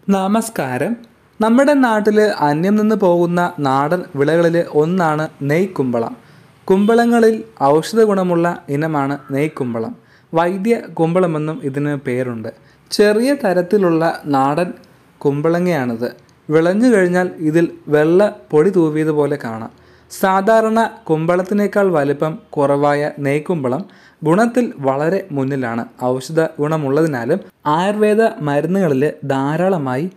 നമസ്കാരം നമ്മുടെ നാട്ടിൽ അന്യം നിന്ന് പോകുന്ന നാടൻ വിളകളിൽ ഒന്നാണ് നെയ്ക്കുമ്പളം കുമ്പളങ്ങളിൽ ഔഷധ ഗുണമുള്ള ഇനമാണ് നെയ്ക്കുമ്പളം വൈദ്യ കുമ്പളമെന്നും ഇതിന് പേരുണ്ട് ചെറിയ തരത്തിലുള്ള നാടൻ കുമ്പളങ്ങയാണിത് വിളഞ്ഞു കഴിഞ്ഞാൽ ഇതിൽ വെള്ള പൊടി തൂവിയതുപോലെ കാണാം സാധാരണ കുമ്പളത്തിനേക്കാൾ വലിപ്പം കുറവായ നെയ്ക്കുമ്പളം ഗുണത്തിൽ വളരെ മുന്നിലാണ് ഔഷധ ഗുണമുള്ളതിനാലും ആയുർവേദ മരുന്നുകളിൽ ധാരാളമായി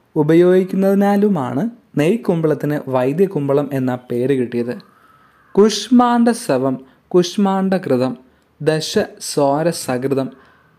ഉപയോഗിക്കുന്നതിനാലുമാണ് നെയ്ക്കുമ്പളത്തിന് വൈദ്യകുമ്പളം എന്ന പേര് കിട്ടിയത് കുഷ്മാണ്ഡ ശവം കുഷ്മാണ്ഡകൃതം ദശ സോര സകൃതം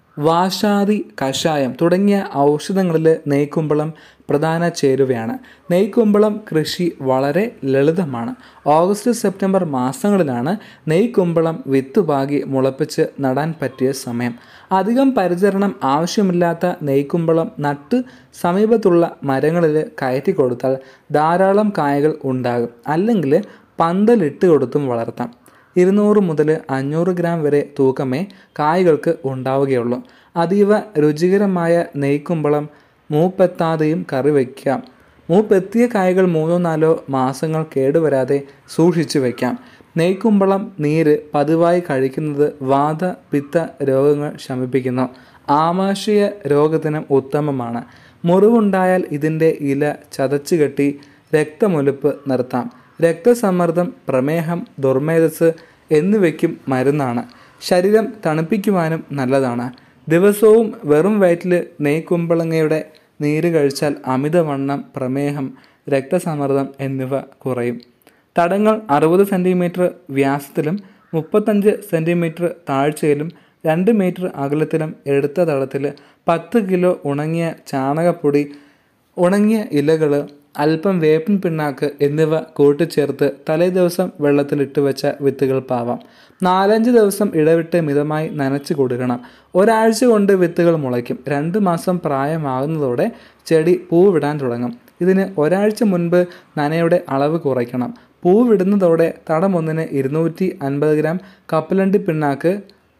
വാശാതി കഷായം തുടങ്ങിയ ഔഷധങ്ങളിൽ നെയ്ക്കുമ്പളം പ്രധാന ചേരുവയാണ് നെയ്ക്കുമ്പളം കൃഷി വളരെ ലളിതമാണ് ഓഗസ്റ്റ് സെപ്റ്റംബർ മാസങ്ങളിലാണ് നെയ്ക്കുമ്പളം വിത്തുപാകി മുളപ്പിച്ച് നടാൻ പറ്റിയ സമയം അധികം പരിചരണം ആവശ്യമില്ലാത്ത നെയ്ക്കുമ്പളം നട്ട് സമീപത്തുള്ള മരങ്ങളിൽ കയറ്റി കൊടുത്താൽ ധാരാളം കായകൾ ഉണ്ടാകും അല്ലെങ്കിൽ പന്തലിട്ട് കൊടുത്തും വളർത്താം ഇരുന്നൂറ് മുതൽ അഞ്ഞൂറ് ഗ്രാം വരെ തൂക്കമേ കായ്കൾക്ക് ഉണ്ടാവുകയുള്ളൂ അതീവ രുചികരമായ നെയ്ക്കുമ്പളം മൂപ്പെത്താതെയും കറി വയ്ക്കാം മൂപ്പെത്തിയ കായകൾ മൂന്നോ നാലോ മാസങ്ങൾ കേടുവരാതെ സൂക്ഷിച്ചു വയ്ക്കാം നെയ്ക്കുമ്പളം നീര് പതിവായി കഴിക്കുന്നത് വാത പിത്ത രോഗങ്ങൾ ശമിപ്പിക്കുന്നു ആമാശയ രോഗത്തിനും ഉത്തമമാണ് മുറിവുണ്ടായാൽ ഇതിൻ്റെ ഇല ചതച്ചു കെട്ടി രക്തമൊലിപ്പ് നിർത്താം രക്തസമ്മർദ്ദം പ്രമേഹം ദുർമേധസ് എന്നിവയ്ക്കും മരുന്നാണ് ശരീരം തണുപ്പിക്കുവാനും നല്ലതാണ് ദിവസവും വെറും വയറ്റിൽ നെയ്ക്കുമ്പളങ്ങയുടെ നീര് കഴിച്ചാൽ അമിതവണ്ണം പ്രമേഹം രക്തസമ്മർദ്ദം എന്നിവ കുറയും തടങ്ങൾ അറുപത് സെൻറ്റിമീറ്റർ വ്യാസത്തിലും മുപ്പത്തഞ്ച് സെൻറ്റിമീറ്റർ താഴ്ചയിലും രണ്ട് മീറ്റർ അകലത്തിലും എടുത്ത തടത്തിൽ പത്ത് കിലോ ഉണങ്ങിയ ചാണകപ്പൊടി ഉണങ്ങിയ ഇലകൾ അല്പം വേപ്പിൻ പിണ്ണാക്ക് എന്നിവ കൂട്ടിച്ചേർത്ത് തലേ ദിവസം വെള്ളത്തിലിട്ട് വെച്ച വിത്തുകൾ പാവാം നാലഞ്ച് ദിവസം ഇടവിട്ട് മിതമായി നനച്ചു കൊടുക്കണം ഒരാഴ്ച കൊണ്ട് വിത്തുകൾ മുളയ്ക്കും രണ്ട് മാസം പ്രായമാകുന്നതോടെ ചെടി പൂവിടാൻ തുടങ്ങും ഇതിന് ഒരാഴ്ച മുൻപ് നനയുടെ അളവ് കുറയ്ക്കണം പൂവിടുന്നതോടെ തടമൊന്നിന് ഇരുന്നൂറ്റി അൻപത് ഗ്രാം കപ്പലണ്ടി പിണ്ണാക്ക്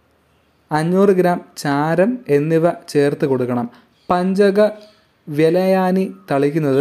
അഞ്ഞൂറ് ഗ്രാം ചാരം എന്നിവ ചേർത്ത് കൊടുക്കണം പഞ്ചക വ്യലയാനി തളിക്കുന്നത്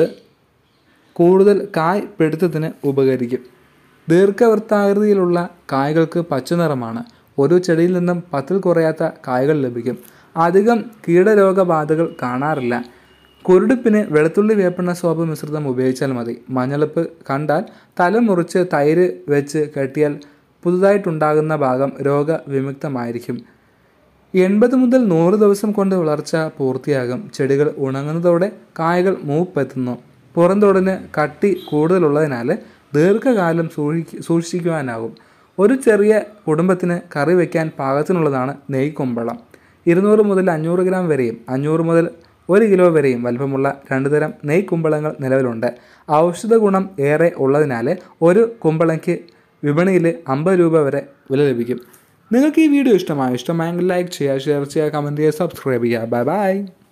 കൂടുതൽ കായ് പിടുത്തത്തിന് ഉപകരിക്കും ദീർഘവൃത്താകൃതിയിലുള്ള കായ്കൾക്ക് പച്ചനിറമാണ് ഒരു ചെടിയിൽ നിന്നും പത്തിൽ കുറയാത്ത കായ്കൾ ലഭിക്കും അധികം കീടരോഗബാധകൾ കാണാറില്ല കുരുടിപ്പിന് വെളുത്തുള്ളി വേപ്പെണ്ണ സോപ്പ് മിശ്രിതം ഉപയോഗിച്ചാൽ മതി മഞ്ഞളിപ്പ് കണ്ടാൽ തല മുറിച്ച് തൈര് വെച്ച് കെട്ടിയാൽ പുതുതായിട്ടുണ്ടാകുന്ന ഭാഗം രോഗവിമുക്തമായിരിക്കും എൺപത് മുതൽ നൂറ് ദിവസം കൊണ്ട് വളർച്ച പൂർത്തിയാകും ചെടികൾ ഉണങ്ങുന്നതോടെ കായകൾ മൂപ്പെത്തുന്നു പുറന്തോടിന് കട്ടി കൂടുതലുള്ളതിനാൽ ദീർഘകാലം സൂക്ഷി സൂക്ഷിക്കുവാനാകും ഒരു ചെറിയ കുടുംബത്തിന് കറി വയ്ക്കാൻ പാകത്തിനുള്ളതാണ് നെയ്ക്കൊമ്പളം ഇരുന്നൂറ് മുതൽ അഞ്ഞൂറ് ഗ്രാം വരെയും അഞ്ഞൂറ് മുതൽ ഒരു കിലോ വരെയും വലിപ്പമുള്ള രണ്ട് തരം നെയ് കുമ്പളങ്ങൾ നിലവിലുണ്ട് ഔഷധ ഗുണം ഏറെ ഉള്ളതിനാൽ ഒരു കുമ്പളയ്ക്ക് വിപണിയിൽ അമ്പത് രൂപ വരെ വില ലഭിക്കും നിങ്ങൾക്ക് ഈ വീഡിയോ ഇഷ്ടമായോ ഇഷ്ടമായെങ്കിൽ ലൈക്ക് ചെയ്യുക ഷെയർ ചെയ്യുക കമൻറ്റ് ചെയ്യുക സബ്സ്ക്രൈബ് ചെയ്യുക ബൈ ബൈ